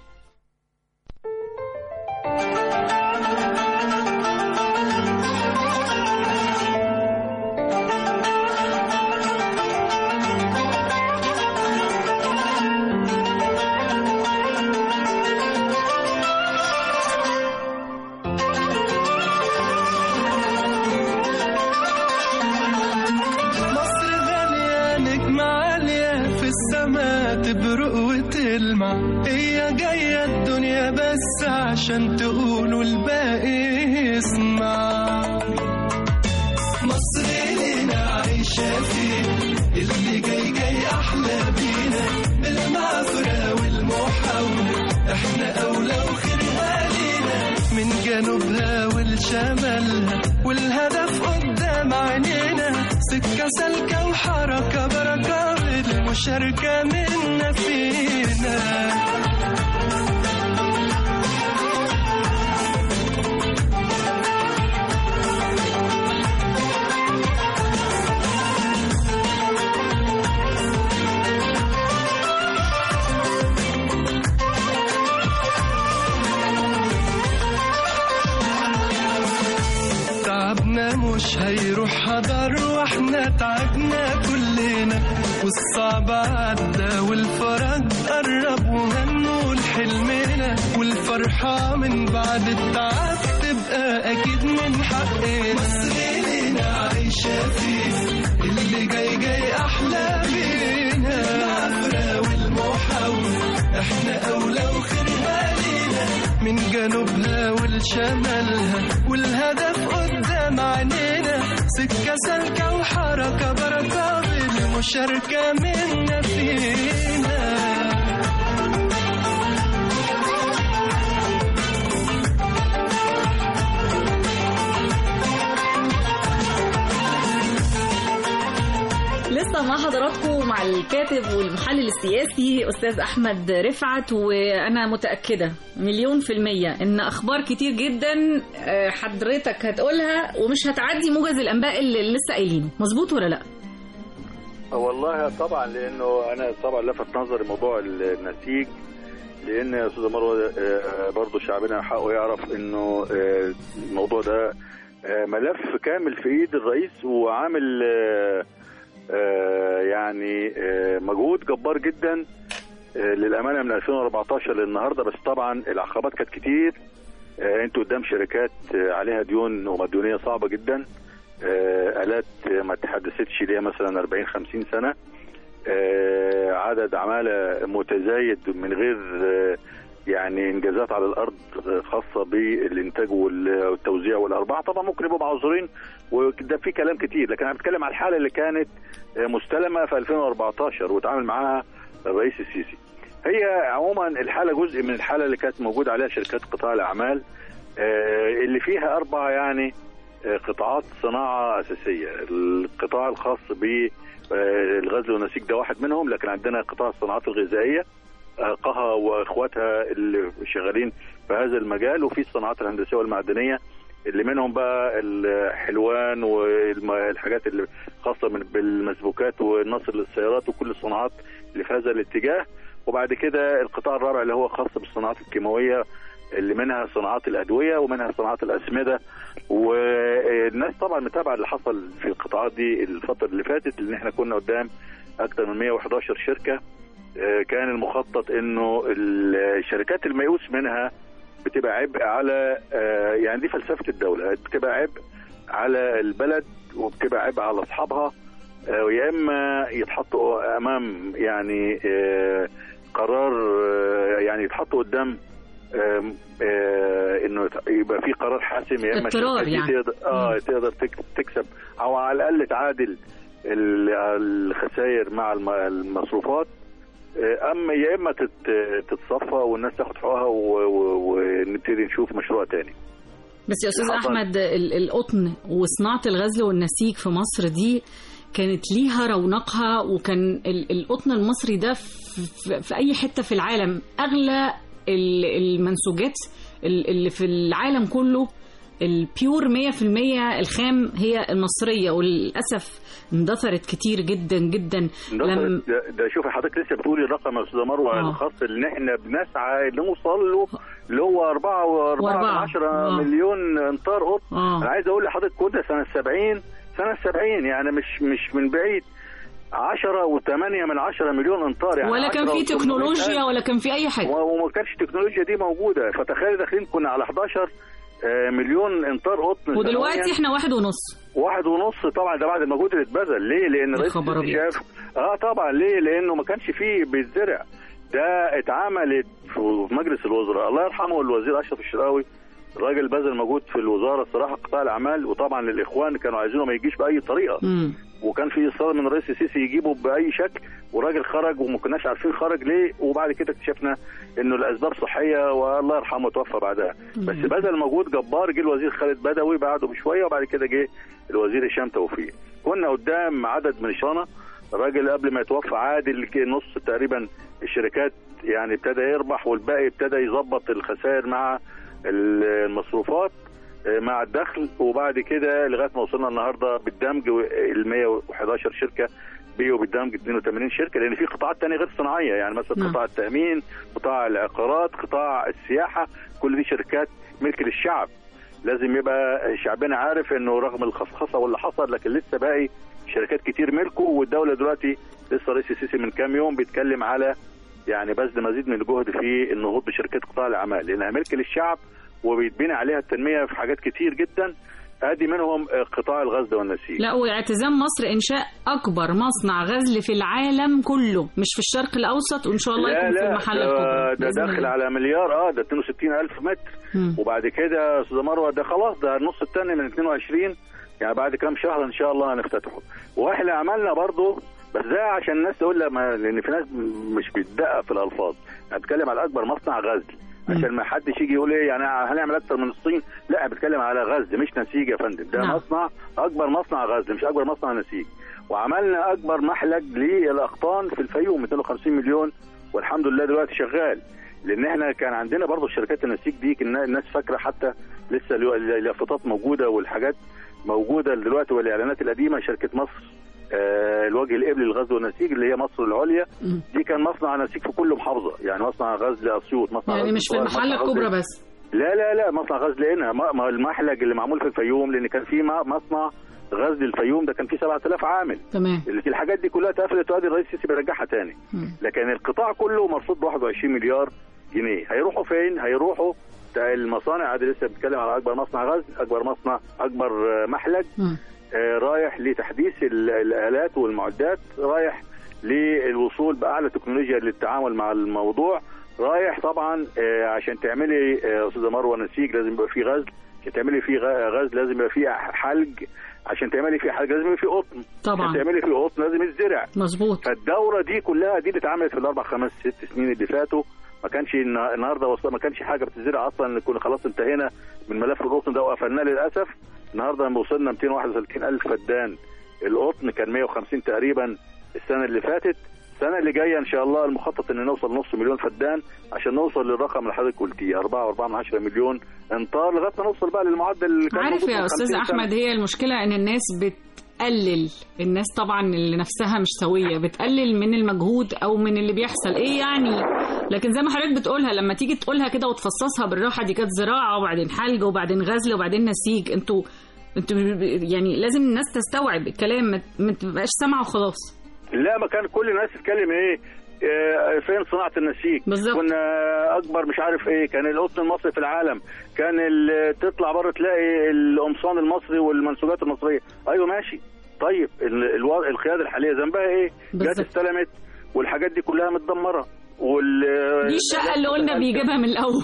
مصر غالية نجمة عالية في السما تبرق وتلمع هي جاية الدنيا بس عشان تقولوا الباقي يسمع مصر لينا عايشة فيه اللي جاي جاي أحلى بينا بالمغفرة والمحاولة احنا أولى وخيرها لينا من جنوبها ولشمالها والهدف قدام عينينا سكة سالكة وحركة بركة بالمشاركة منا فينا تعبنا مش هيروح هدر واحنا تعبنا كلنا والصعب عدى والفرج قرب وهنقول حلمنا والفرحة من بعد التعب تبقى أكيد من حقنا مصر لينا عايشة فيه اللي جاي جاي أحلى بينا العفرة والمحاولة احنا أولى وخيرها لينا من جنوبها ولشمالها والهدف قدام عينينا سكة سالكة وحركة بركة بالمشاركة منا فينا لسه مع حضراتكم مع الكاتب والمحلل السياسي أستاذ أحمد رفعت وأنا متأكدة مليون في المية إن أخبار كتير جدا آه، حضرتك هتقولها ومش هتعدي موجز الأنباء اللي لسه قايلينه مظبوط ولا لأ؟ والله طبعا لانه انا طبعا لفت نظري موضوع النسيج لان يا استاذه مروه آه، برضه شعبنا حقه يعرف انه آه، الموضوع ده آه، ملف كامل في ايد الرئيس وعامل آه، آه، يعني آه، مجهود جبار جدا آه، للامانه من 2014 للنهارده بس طبعا العقبات كانت كتير آه، انتوا قدام شركات آه، عليها ديون ومديونيه صعبه جدا آه، الات آه، ما تحدثتش ليها مثلا 40 50 سنه آه، عدد عماله متزايد من غير آه، يعني انجازات على الارض آه، خاصه بالانتاج وال- والتوزيع والارباح طبعا ممكن يبقوا معذورين وده في كلام كتير لكن انا بتكلم على الحاله اللي كانت آه، مستلمه في 2014 وتعامل معاها الرئيس السيسي هي عموما الحاله جزء من الحاله اللي كانت موجود عليها شركات قطاع الاعمال آه، اللي فيها اربع يعني آه، قطاعات صناعه اساسيه القطاع الخاص بالغزل والنسيج ده واحد منهم لكن عندنا قطاع الصناعات الغذائيه آه، قها واخواتها اللي شغالين في هذا المجال وفي الصناعات الهندسيه والمعدنيه اللي منهم بقى الحلوان والحاجات اللي خاصه من بالمسبوكات والنصر للسيارات وكل الصناعات اللي في هذا الاتجاه وبعد كده القطاع الرابع اللي هو خاص بالصناعات الكيماويه اللي منها صناعات الادويه ومنها صناعات الاسمده والناس طبعا متابعه اللي حصل في القطاعات دي الفتره اللي فاتت لان احنا كنا قدام اكثر من 111 شركه آه، كان المخطط انه الشركات الميؤوس منها بتبقى عبء على آه، يعني دي فلسفه الدوله بتبقى عبء على البلد وبتبقى عبء على اصحابها آه، ويا اما يتحطوا امام يعني آه، قرار آه، يعني يتحطوا قدام آم، آه، انه يت- يبقى في قرار حاسم يا اما اضطرار الشركة دي يعني. تقدر اه تقدر تك- تكسب او على الاقل تعادل ال- الخسائر مع الم- المصروفات آه، اما يا اما تت- تتصفى والناس تاخد حقوقها و- و- ونبتدي نشوف مشروع تاني بس يا استاذ حصل. احمد ال- القطن وصناعه الغزل والنسيج في مصر دي كانت ليها رونقها وكان ال- القطن المصري ده في, في- في اي حته في العالم اغلى ال- المنسوجات ال- اللي في العالم كله البيور 100% الخام هي المصريه وللاسف اندثرت كتير جدا جدا لم ده, ده شوف حضرتك لسه بتقولي الرقم يا استاذه مروه آه. الخاص اللي احنا بنسعى نوصل له اللي هو 4 و4 وأربعة. 10 آه. مليون امتار قطن آه. انا عايز اقول لحضرتك كنا سنه 70 سنه 70 يعني مش مش من بعيد 10 و8 من 10 مليون امتار يعني ولا كان 10 في و800 تكنولوجيا ألف. ولا كان في اي حاجه و- وما كانش التكنولوجيا دي موجوده فتخيل داخلين كنا على 11 آه، مليون امتار قطن ودلوقتي سنوياً. احنا واحد ونص واحد ونص طبعا ده بعد المجهود اللي اتبذل ليه؟ لان يا رئيس خبر أبيض. الاكتشاف اه طبعا ليه؟ لانه ما كانش فيه بيتزرع ده اتعملت في مجلس الوزراء الله يرحمه الوزير اشرف الشراوي الراجل بذل مجهود في الوزاره الصراحه قطاع الاعمال وطبعا الاخوان كانوا عايزينه ما يجيش باي طريقه مم. وكان في اصرار من الرئيس السيسي يجيبه باي شكل والراجل خرج وما كناش عارفين خرج ليه وبعد كده اكتشفنا انه الاسباب صحيه والله يرحمه توفى بعدها بس بذل مجهود جبار جه الوزير خالد بدوي بعده بشويه وبعد كده جه الوزير هشام توفيق كنا قدام عدد من الشنة الراجل قبل ما يتوفى عادل كده نص تقريبا الشركات يعني ابتدى يربح والباقي ابتدى يظبط الخسائر مع المصروفات آه، مع الدخل وبعد كده لغايه ما وصلنا النهارده بالدمج ال 111 شركه بيو بالدمج 82 شركه لان في قطاعات تانية غير صناعيه يعني مثلا نعم. قطاع التامين قطاع العقارات قطاع السياحه كل دي شركات ملك للشعب لازم يبقى شعبنا عارف انه رغم الخصخصه واللي حصل لكن لسه باقي شركات كتير ملكه والدوله دلوقتي لسه رئيس السيسي من كام يوم بيتكلم على يعني بذل مزيد من الجهد في النهوض بشركات قطاع الاعمال لانها ملك للشعب وبيتبني عليها التنميه في حاجات كتير جدا ادي منهم آه، قطاع الغزل والنسيج لا واعتزام مصر انشاء اكبر مصنع غزل في العالم كله مش في الشرق الاوسط وان شاء الله لا يكون في لا المحله ده, الكبرى ده بإذن داخل الله. على مليار اه ده 62 الف متر مم. وبعد كده يا استاذه مروه ده خلاص ده النص الثاني من 22 يعني بعد كام شهر ان شاء الله هنفتتحه واحنا عملنا برضه بس ده عشان الناس تقول لا ما لان في ناس مش بتدقق في الالفاظ انا بتكلم على اكبر مصنع غزل عشان ما حدش يجي يقول ايه يعني هنعمل اكتر من الصين لا أنا بتكلم على غزل مش نسيج يا فندم ده نعم. مصنع اكبر مصنع غزل مش اكبر مصنع نسيج وعملنا اكبر محلج للاقطان في الفيوم 250 مليون والحمد لله دلوقتي شغال لان احنا كان عندنا برضه شركات النسيج دي كنا الناس فاكره حتى لسه اليو- اليافطات موجوده والحاجات موجوده دلوقتي والاعلانات القديمه شركه مصر آه، الوجه القبلي للغزل والنسيج اللي هي مصر العليا مم. دي كان مصنع نسيج في كل محافظه يعني مصنع غزل اسيوط مصنع يعني غزل مش في أسوان، المحله مصنع غزل- الكبرى بس لا لا لا مصنع غزل هنا ما ما المحلج اللي معمول في الفيوم لان كان في م- مصنع غزل الفيوم ده كان فيه 7000 عامل تمام الحاجات دي كلها اتقفلت وادي الرئيس السيسي بيرجعها تاني مم. لكن القطاع كله مرصود ب 21 مليار جنيه هيروحوا فين هيروحوا تا- المصانع عادي لسه بتتكلم على اكبر مصنع غزل اكبر مصنع اكبر آه، محلج مم. آه، رايح لتحديث ال- الالات والمعدات رايح للوصول باعلى تكنولوجيا للتعامل مع الموضوع رايح طبعا آه، عشان تعملي آه، يا استاذه مروه نسيج لازم يبقى فيه غزل عشان تعملي فيه غ- غزل لازم يبقى فيه حلج عشان تعملي فيه حلج لازم يبقى فيه قطن طبعا عشان تعملي فيه قطن لازم يتزرع مظبوط فالدوره دي كلها دي اللي اتعملت في الاربع خمس ست سنين اللي فاتوا ما كانش النا- النهارده وصل ما كانش حاجه بتزرع اصلا كنا خلاص انتهينا من ملف القطن ده وقفلناه للاسف النهارده لما وصلنا 231 الف فدان القطن كان 150 تقريبا السنه اللي فاتت السنه اللي جايه ان شاء الله المخطط ان نوصل نص مليون فدان عشان نوصل للرقم اللي حضرتك قلتيه 4.4 مليون امتار لغايه ما نوصل بقى للمعدل اللي كان عارف موجود يا من استاذ 50 سنة. احمد هي المشكله ان الناس بتقلل الناس طبعا اللي نفسها مش سويه بتقلل من المجهود او من اللي بيحصل ايه يعني لكن زي ما حضرتك بتقولها لما تيجي تقولها كده وتفصصها بالراحه دي كانت زراعه وبعدين حلج وبعدين غزل وبعدين نسيج انتوا انتوا يعني لازم الناس تستوعب الكلام ما- ما تبقاش سامعه وخلاص لا ما كان كل الناس تتكلم ايه آه، فين صناعه النسيج بالظبط. كنا اكبر مش عارف ايه كان القطن المصري في العالم كان ال- تطلع بره تلاقي القمصان المصري والمنسوجات المصريه ايوه ماشي طيب ال- الو- القياده الحاليه ذنبها ايه جت بالظبط. استلمت والحاجات دي كلها متدمره وال دي الشقه اللي قلنا بيجيبها من الاول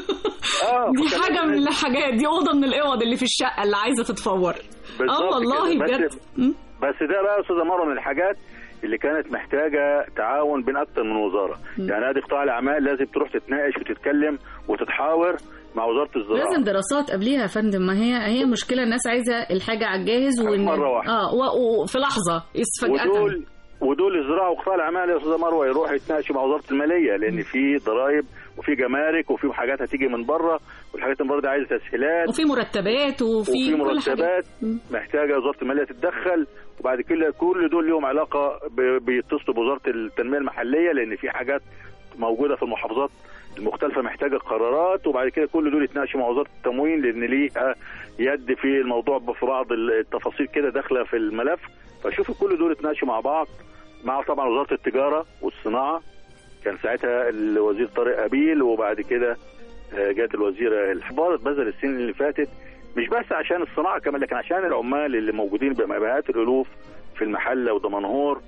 اه دي كمان حاجه من الحاجات دي اوضه من الاوض اللي في الشقه اللي عايزه تتفور بالظبط اه والله كده. بجد بس مم. بس ده بقى يا استاذه مروه من الحاجات اللي كانت محتاجه تعاون بين اكتر من وزاره يعني ادي قطاع الاعمال لازم تروح تتناقش وتتكلم وتتحاور مع وزاره الزراعه لازم دراسات قبليها يا فندم ما هي هي مشكله الناس عايزه الحاجه على الجاهز وإن- مرة واحدة. اه و- وفي لحظه يس فجاه ودول ودول الزراعه وقطاع الاعمال يا استاذه مروه يروحوا يتناقشوا مع وزاره الماليه لان في ضرائب وفي جمارك وفي حاجات هتيجي من بره والحاجات من بره دي عايزه تسهيلات وفي مرتبات وفي, وفي كل مرتبات حاجة. مم. محتاجه وزاره الماليه تتدخل وبعد كده كل دول ليهم علاقه ب- بيتصلوا بوزاره التنميه المحليه لان في حاجات موجوده في المحافظات المختلفه محتاجه قرارات وبعد كده كل دول يتناقشوا مع وزاره التموين لان ليها يد في الموضوع في بعض التفاصيل كده داخله في الملف فشوفوا كل دول يتناقشوا مع بعض مع طبعا وزاره التجاره والصناعه كان ساعتها الوزير طارق ابيل وبعد كده آه، جت الوزيره الحبارة بذل السنين اللي فاتت مش بس عشان الصناعه كمان لكن عشان العمال اللي موجودين بمئات الالوف في المحله ودمنهور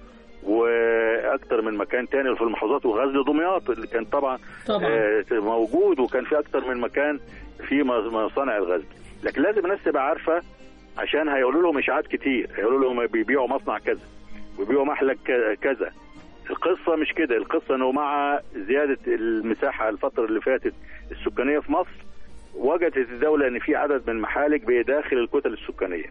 واكتر من مكان تاني في المحافظات وغزل دمياط اللي كان طبعا طبعا آه، موجود وكان في اكتر من مكان في مص- مصانع الغزل لكن لازم الناس تبقى عارفه عشان هيقولوا لهم اشاعات كتير هيقولوا لهم بيبيعوا مصنع كذا وبيبيعوا محلك ك- كذا القصة مش كده القصة انه مع زيادة المساحة الفترة اللي فاتت السكانية في مصر وجدت الدولة ان في عدد من المحالك بداخل الكتل السكانية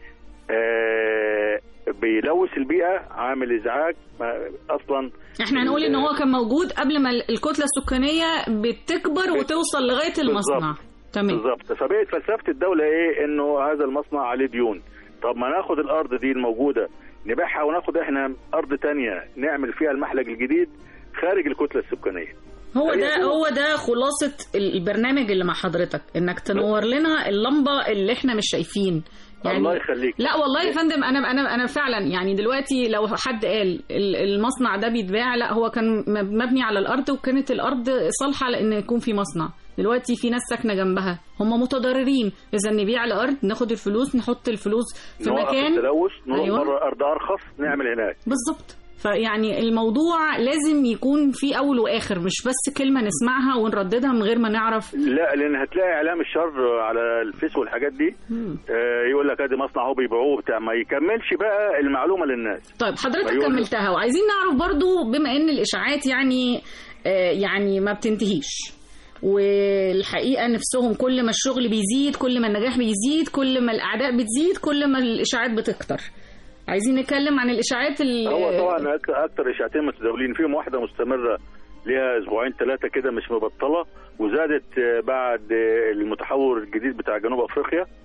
آه بيلوث البيئة عامل ازعاج ما- اصلا احنا هنقول ان هو كان موجود قبل ما الكتله السكانيه بتكبر وتوصل لغايه المصنع تمام بالظبط فبقت فلسفه الدوله ايه انه هذا المصنع عليه ديون طب ما ناخد الارض دي الموجوده نبيعها وناخد احنا ارض تانية نعمل فيها المحلج الجديد خارج الكتله السكانيه هو هي ده دي. هو ده خلاصه البرنامج اللي مع حضرتك انك تنور لنا اللمبه اللي احنا مش شايفين الله يخليك لا والله يا فندم انا انا انا فعلا يعني دلوقتي لو حد قال ال- المصنع ده بيتباع لا هو كان م- مبني على الارض وكانت الارض صالحه لان يكون في مصنع دلوقتي في ناس ساكنه جنبها هم متضررين اذا نبيع الارض ناخد الفلوس نحط الفلوس في نوقف مكان التلوث نروح أيوة. أيوة. بره ارض ارخص نعمل هناك بالظبط فيعني الموضوع لازم يكون في اول واخر مش بس كلمه نسمعها ونرددها من غير ما نعرف لا لان هتلاقي اعلام الشر على الفيس والحاجات دي مم. آه يقول لك ادي مصنع هو بيبيعوه بتاع ما يكملش بقى المعلومه للناس طيب حضرتك أيوة. كملتها وعايزين نعرف برضو بما ان الاشاعات يعني آه يعني ما بتنتهيش والحقيقه نفسهم كل ما الشغل بيزيد كل ما النجاح بيزيد كل ما الاعداء بتزيد كل ما الاشاعات بتكتر عايزين نتكلم عن الاشاعات اللي هو طبعا أك- اكتر اشاعتين متداولين فيهم واحده مستمره ليها اسبوعين ثلاثه كده مش مبطله وزادت آه، بعد آه، المتحور الجديد بتاع جنوب افريقيا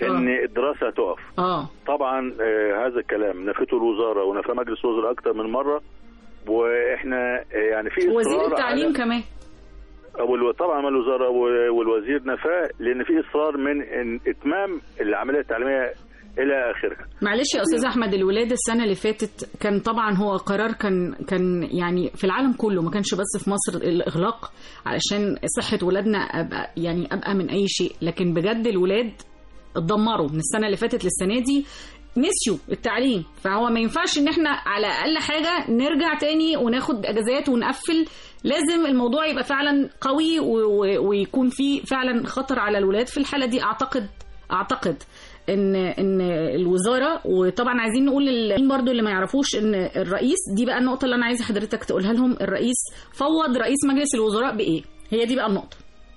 ان الدراسه هتقف اه طبعا آه، هذا الكلام نفته الوزاره ونفاه مجلس الوزراء اكتر من مره واحنا آه، يعني في وزير إصرار التعليم على- كمان والو- طبعا الوزاره و- والوزير نفاه لان في اصرار من إن اتمام العمليه التعليميه الى اخرها معلش يا استاذ احمد الولاده السنه اللي فاتت كان طبعا هو قرار كان كان يعني في العالم كله ما كانش بس في مصر الاغلاق علشان صحه ولادنا ابقى يعني ابقى من اي شيء لكن بجد الولاد اتدمروا من السنه اللي فاتت للسنه دي نسيوا التعليم فهو ما ينفعش ان احنا على اقل حاجه نرجع تاني وناخد اجازات ونقفل لازم الموضوع يبقى فعلا قوي و- و- ويكون فيه فعلا خطر على الولاد في الحاله دي اعتقد اعتقد ان ان الوزاره وطبعا عايزين نقول للمين برضو اللي ما يعرفوش ان الرئيس دي بقى النقطه اللي انا عايزه حضرتك تقولها لهم الرئيس فوض رئيس مجلس الوزراء بايه هي دي بقى النقطه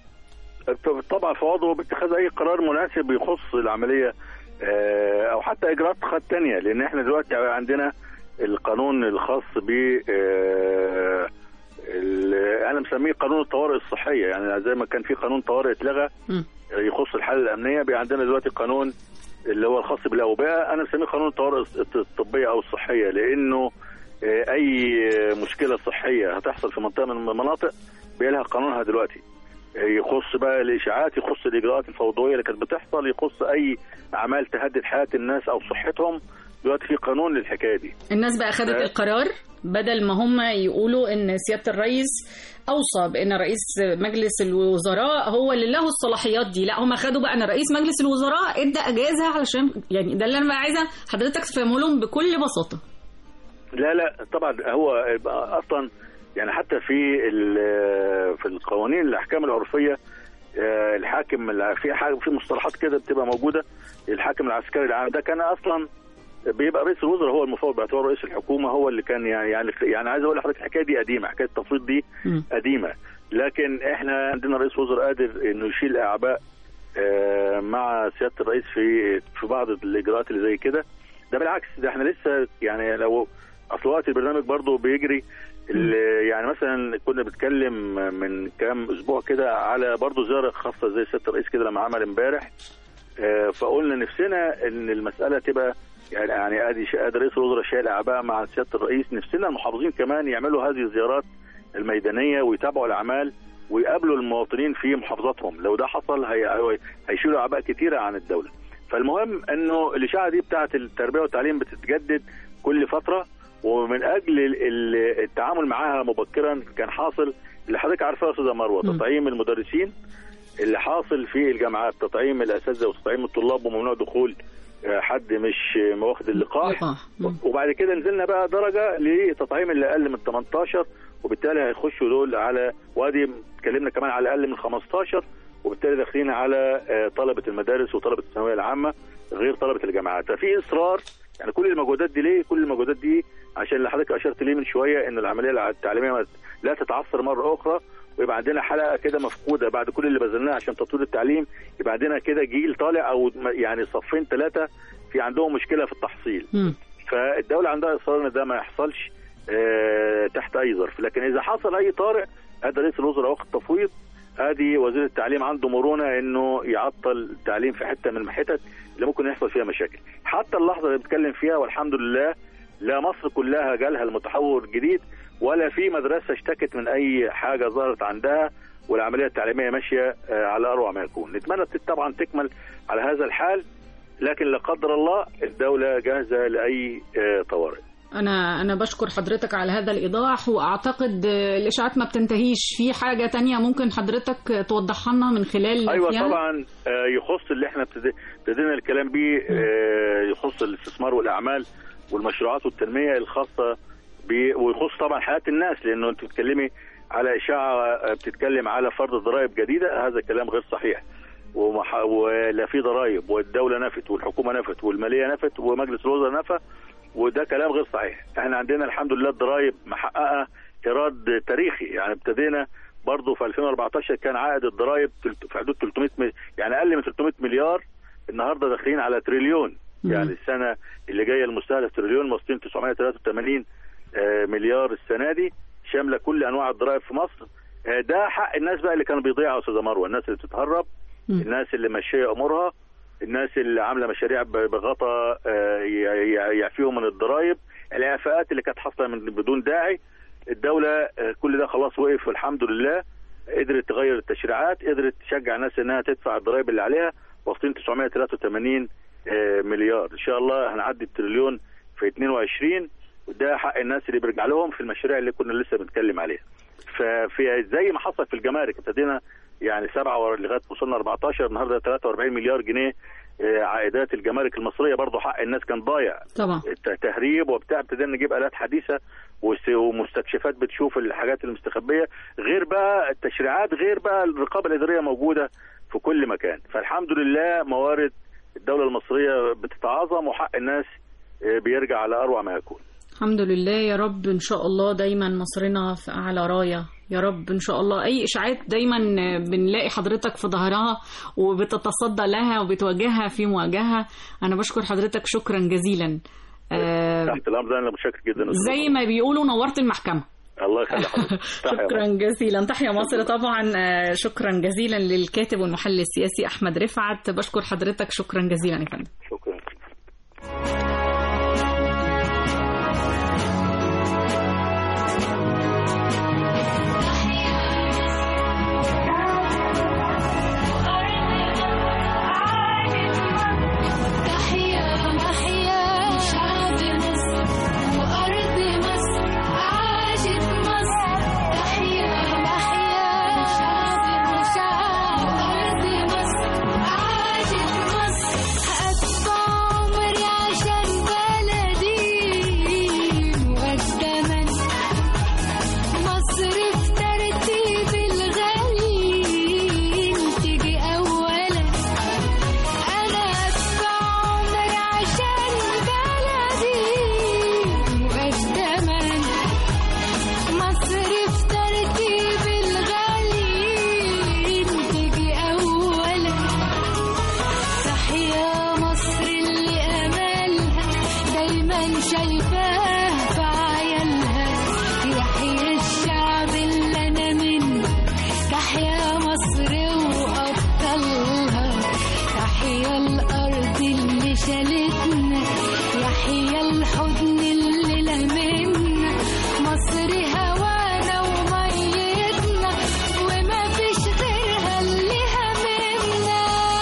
طبعا فوضه باتخاذ اي قرار مناسب يخص العمليه آه، او حتى اجراءات خط تانية لان احنا دلوقتي عندنا القانون الخاص ب آه، ال- انا مسميه قانون الطوارئ الصحيه يعني زي ما كان في قانون طوارئ اتلغى مم. يخص الحاله الامنيه بقى عندنا دلوقتي قانون اللي هو الخاص بالاوبئه انا مسميه قانون الطوارئ الط- الطبيه او الصحيه لانه آه، اي مشكله صحيه هتحصل في منطقه من المناطق بقى لها قانونها دلوقتي يخص بقى الاشاعات يخص الاجراءات الفوضويه اللي كانت بتحصل يخص اي اعمال تهدد حياه الناس او صحتهم دلوقتي في قانون للحكايه دي الناس بقى خدت آه. القرار بدل ما هم يقولوا ان سياده الرئيس اوصى بان رئيس مجلس الوزراء هو اللي له الصلاحيات دي لا هم خدوا بقى ان رئيس مجلس الوزراء ادى اجازه علشان يعني ده اللي انا بقى عايزه حضرتك تفهمه لهم بكل بساطه لا لا طبعا هو يبقى اصلا يعني حتى في ال- في القوانين الاحكام العرفيه آه، الحاكم الع- في حاجه في مصطلحات كده بتبقى موجوده الحاكم العسكري العام ده كان اصلا بيبقى رئيس الوزراء هو المفوض باعتباره رئيس الحكومه هو اللي كان يعني يعني يعني عايز اقول لحضرتك الحكايه دي قديمه حكايه التفويض دي مم. قديمه لكن احنا عندنا رئيس وزراء قادر انه يشيل اعباء آه، مع سياده الرئيس في في بعض الاجراءات اللي زي كده ده بالعكس ده احنا لسه يعني لو اصل وقت البرنامج برضه بيجري ال- يعني مثلا كنا بنتكلم من كام اسبوع كده على برضه زياره خاصه زي سياده الرئيس كده لما عمل امبارح آه، فقلنا نفسنا ان المساله تبقى يعني يعني ادي ش- ادي رئيس الوزراء شايل اعباء مع سياده الرئيس نفسنا المحافظين كمان يعملوا هذه الزيارات الميدانيه ويتابعوا الاعمال ويقابلوا المواطنين في محافظاتهم لو ده حصل هي... هي- هيشيلوا اعباء كثيره عن الدوله فالمهم انه الاشاعه دي بتاعه التربيه والتعليم بتتجدد كل فتره ومن اجل ال- ال- التعامل معها مبكرا كان حاصل اللي حضرتك عارفاه يا استاذه مروه م. تطعيم المدرسين اللي حاصل في الجامعات تطعيم الاساتذه وتطعيم الطلاب وممنوع دخول آه، حد مش آه، واخد اللقاح لقاح. مم. وبعد كده نزلنا بقى درجه لتطعيم اللي اقل من 18 وبالتالي هيخشوا دول على وادي اتكلمنا كمان على اقل من 15 وبالتالي داخلين على آه، طلبه المدارس وطلبه الثانويه العامه غير طلبه الجامعات ففي اصرار يعني كل المجهودات دي ليه؟ كل المجهودات دي عشان اللي حضرتك اشرت ليه من شويه ان العمليه التعليميه ما- لا تتعثر مره اخرى ويبقى عندنا حلقه كده مفقوده بعد كل اللي بذلناه عشان تطوير التعليم يبقى عندنا كده جيل طالع او يعني صفين ثلاثه في عندهم مشكله في التحصيل مم. فالدوله عندها اصرار ان ده ما يحصلش آه، تحت اي ظرف لكن اذا حصل اي طارئ ادى رئيس الوزراء واخد تفويض ادي وزير التعليم عنده مرونه انه يعطل التعليم في حته من الحتت اللي ممكن يحصل فيها مشاكل حتى اللحظه اللي بنتكلم فيها والحمد لله لا مصر كلها جالها المتحور الجديد ولا في مدرسه اشتكت من اي حاجه ظهرت عندها والعمليه التعليميه ماشيه آه، على اروع ما يكون نتمنى طبعا تكمل على هذا الحال لكن لا قدر الله الدوله جاهزه لاي آه، طوارئ انا انا بشكر حضرتك على هذا الايضاح واعتقد آه، الاشاعات ما بتنتهيش في حاجه تانية ممكن حضرتك توضحها لنا من خلال ايوه فيها؟ طبعا آه، يخص اللي احنا ابتدي- ابتدينا الكلام بيه آه، يخص الاستثمار والاعمال والمشروعات والتنميه الخاصه ب ويخص طبعا حياه الناس لانه انت بتتكلمي على اشاعه آه، بتتكلم على فرض ضرائب جديده هذا كلام غير صحيح ومح... ولا في ضرائب والدوله نفت والحكومه نفت والماليه نفت ومجلس الوزراء نفى وده كلام غير صحيح احنا عندنا الحمد لله الضرائب محققه ايراد تاريخي يعني ابتدينا برضه في 2014 كان عائد الضرائب تلت- في حدود 300 مل... يعني اقل من 300 مليار النهارده داخلين على تريليون مم. يعني السنه اللي جايه المستهدف تريليون مصرين 983 آه، مليار السنه دي شامله كل انواع الضرائب في مصر آه، ده حق الناس بقى اللي كانوا بيضيعوا يا استاذه مروه الناس اللي بتتهرب مم. الناس اللي ماشيه امورها الناس اللي عامله مشاريع ب- بغطاء آه، ي- ي- يعفيهم من الضرائب الاعفاءات اللي كانت حاصله من بدون داعي الدوله آه، كل ده خلاص وقف والحمد لله قدرت تغير التشريعات قدرت تشجع الناس انها تدفع الضرائب اللي عليها واصلين 983 آه، مليار ان شاء الله هنعدي التريليون في 22 وده حق الناس اللي بيرجع لهم في المشاريع اللي كنا لسه بنتكلم عليها ففي زي ما حصل في الجمارك ابتدينا يعني سبعة ور- لغايه وصلنا 14 النهارده 43 مليار جنيه آه، عائدات الجمارك المصريه برضه حق الناس كان ضايع طبعا ت- تهريب وبتاع ابتدينا نجيب الات حديثه وس- ومستكشفات بتشوف الحاجات المستخبيه غير بقى التشريعات غير بقى الرقابه الاداريه موجوده في كل مكان فالحمد لله موارد الدوله المصريه بتتعاظم وحق الناس آه، بيرجع على اروع ما يكون الحمد لله يا رب ان شاء الله دايما مصرنا في اعلى رايه يا رب ان شاء الله اي اشاعات دايما بنلاقي حضرتك في ظهرها وبتتصدى لها وبتواجهها في مواجهه انا بشكر حضرتك شكرا جزيلا آه تحت الامر ده انا متشكر جدا زي ما بيقولوا نورت المحكمه الله يخلي حضرتك تحيا شكرا جزيلا تحيا مصر طبعا آه، شكرا جزيلا للكاتب والمحلل السياسي احمد رفعت بشكر حضرتك شكرا جزيلا يا فندم شكرا تحيا تحيا شعب مصر وأرض مصر عاشت مصر تحيا تحيا شعب شعب وأرض مصر عاشت مصر هأدفع عمري عشان بلدي مقدما مصر في ترتيب الغالي تيجي أولا أنا أدفع عمري عشان بلدي مقدما مصر في ترتيب الغالي تيجي أولا تحيا مصر اللي أملها دايما شايفاه في عيالها يحيى الشعب اللي أنا منه تحيا مصر وأبطالها تحيا الأرض اللي شالتنا يحيا الحضن اللي لمنا مصر هوانا وميتنا وما فيش غيرها اللي هممنا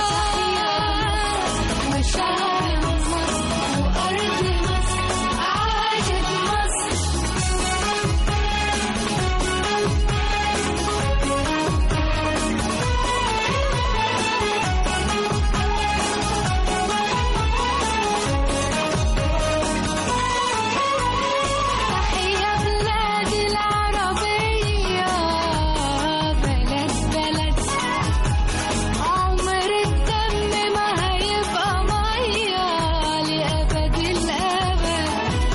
وشعب مصر وأرض مصر عاشت مصر تحيا بلادي العربية بلد بلد عمر الدم ما هيبقى مية لأبد الأبد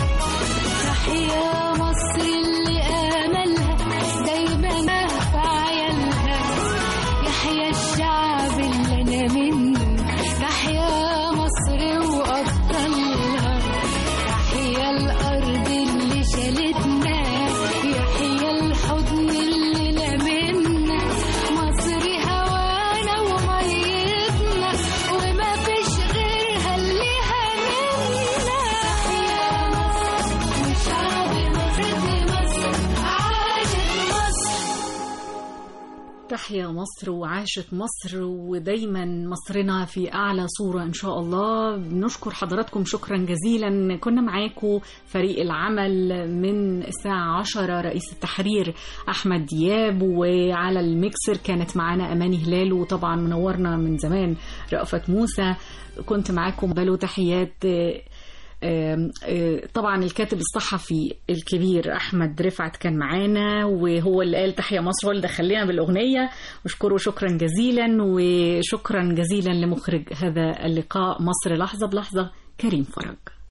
تحيا مصر اللي آملها دايما في عيالها يحيى الشعب اللي أنا منه تحيا مصر وأبطالها تحيا الأرض اللي شالتنا يحيا الحضن اللي لمنا مصر هوانا وميتنا وما فيش غيرها اللي هممنا تحيا مصر وشعب مصر مصر عاشت مصر تحيا مصر وعاشت مصر ودايما مصرنا في أعلى صورة إن شاء الله بنشكر حضراتكم شكرا جزيلا كنا معاكم فريق العمل من الساعة 10 رئيس التحرير أحمد دياب وعلى الميكسر كانت معانا أماني هلال وطبعا منورنا من زمان رأفت موسى كنت معاكم بلو تحيات آم، آه، طبعا الكاتب الصحفي الكبير احمد رفعت كان معانا وهو اللي قال تحيا مصر هو اللي دخلنا بالاغنيه اشكره شكرا جزيلا وشكرا جزيلا لمخرج هذا اللقاء مصر لحظه بلحظه كريم فرج